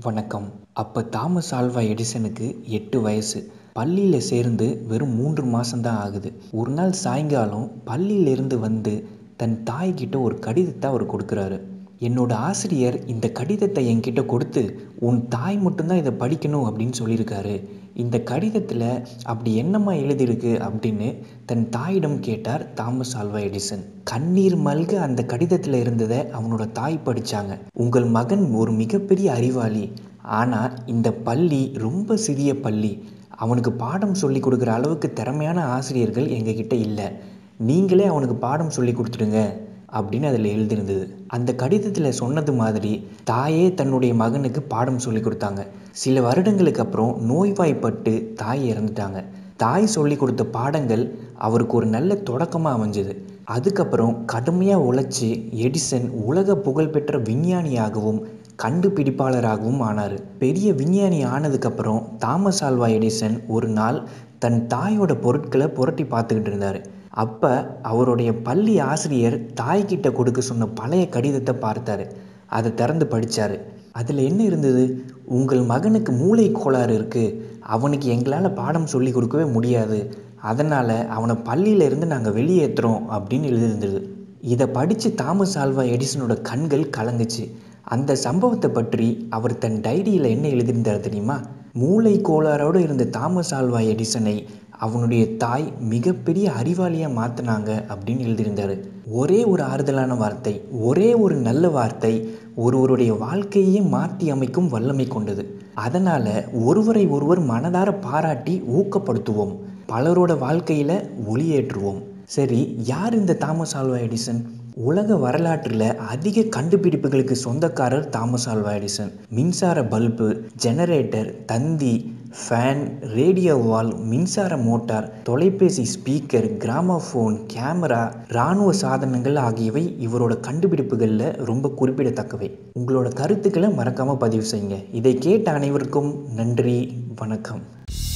வணக்கம் அப்போ Thomas Alva எடிசனுக்கு எட்டு வயசு பள்ளியில் சேர்ந்து வெறும் மூன்று மாதம்தான் ஆகுது ஒரு நாள் சாயங்காலம் பள்ளியிலேருந்து வந்து தன் தாய்கிட்ட ஒரு கடிதத்தை அவர் கொடுக்குறாரு என்னோட ஆசிரியர் இந்த கடிதத்தை என்கிட்ட கொடுத்து உன் தாய் மட்டும்தான் இதை படிக்கணும் அப்படின்னு சொல்லியிருக்காரு இந்த கடிதத்தில் அப்படி என்னம்மா எழுதியிருக்கு அப்படின்னு தன் தாயிடம் கேட்டார் தாமஸ் ஆல்வா எடிசன் கண்ணீர் மல்க அந்த கடிதத்தில் இருந்ததை அவனோட தாய் படித்தாங்க உங்கள் மகன் ஒரு மிகப்பெரிய அறிவாளி ஆனால் இந்த பள்ளி ரொம்ப சிறிய பள்ளி அவனுக்கு பாடம் சொல்லி கொடுக்குற அளவுக்கு திறமையான ஆசிரியர்கள் எங்ககிட்ட இல்லை நீங்களே அவனுக்கு பாடம் சொல்லி கொடுத்துடுங்க அப்படின்னு அதில் எழுதியிருந்தது அந்த கடிதத்தில் சொன்னது மாதிரி தாயே தன்னுடைய மகனுக்கு பாடம் சொல்லி கொடுத்தாங்க சில வருடங்களுக்கு அப்புறம் நோய்வாய்ப்பட்டு தாய் இறந்துட்டாங்க தாய் சொல்லி கொடுத்த பாடங்கள் அவருக்கு ஒரு நல்ல தொடக்கமாக அமைஞ்சது அதுக்கப்புறம் கடுமையாக உழைச்சி எடிசன் உலக புகழ்பெற்ற விஞ்ஞானியாகவும் கண்டுபிடிப்பாளராகவும் ஆனார் பெரிய விஞ்ஞானி ஆனதுக்கப்புறம் தாமஸ் ஆல்வா எடிசன் ஒரு நாள் தன் தாயோட பொருட்களை புரட்டி பார்த்துக்கிட்டு இருந்தார் அப்போ அவருடைய பள்ளி ஆசிரியர் தாய்கிட்ட கொடுக்க சொன்ன பழைய கடிதத்தை பார்த்தாரு அதை திறந்து படித்தார் அதில் என்ன இருந்தது உங்கள் மகனுக்கு மூளை கோளாறு இருக்குது அவனுக்கு எங்களால் பாடம் சொல்லி கொடுக்கவே முடியாது அதனால் அவனை பள்ளியிலேருந்து நாங்கள் வெளியேற்றுறோம் அப்படின்னு எழுதியிருந்தது இதை படித்து தாமஸ் ஆல்வா எடிசனோட கண்கள் கலங்குச்சு அந்த சம்பவத்தை பற்றி அவர் தன் டைரியில் என்ன எழுதியிருந்தார் தெரியுமா மூளை கோளாறோடு இருந்த தாமஸ் ஆல்வா எடிசனை அவனுடைய தாய் மிகப்பெரிய அறிவாளியாக மாற்றினாங்க அப்படின்னு எழுதியிருந்தார் ஒரே ஒரு ஆறுதலான வார்த்தை ஒரே ஒரு நல்ல வார்த்தை ஒருவருடைய வாழ்க்கையே மாற்றி அமைக்கும் வல்லமை கொண்டது அதனால் ஒருவரை ஒருவர் மனதார பாராட்டி ஊக்கப்படுத்துவோம் பலரோட வாழ்க்கையில் ஒளியேற்றுவோம் சரி யார் இந்த தாமஸ் ஆல்வா எடிசன் உலக வரலாற்றில் அதிக கண்டுபிடிப்புகளுக்கு சொந்தக்காரர் தாமஸ் ஆல்வா எடிசன் மின்சார பல்பு ஜெனரேட்டர் தந்தி ஃபேன் ரேடியோ வால் மின்சார மோட்டார் தொலைபேசி ஸ்பீக்கர் கிராமஃபோன் கேமரா இராணுவ சாதனங்கள் ஆகியவை இவரோட கண்டுபிடிப்புகளில் ரொம்ப குறிப்பிடத்தக்கவை உங்களோட கருத்துக்களை மறக்காமல் பதிவு செய்யுங்க இதை கேட்ட அனைவருக்கும் நன்றி வணக்கம்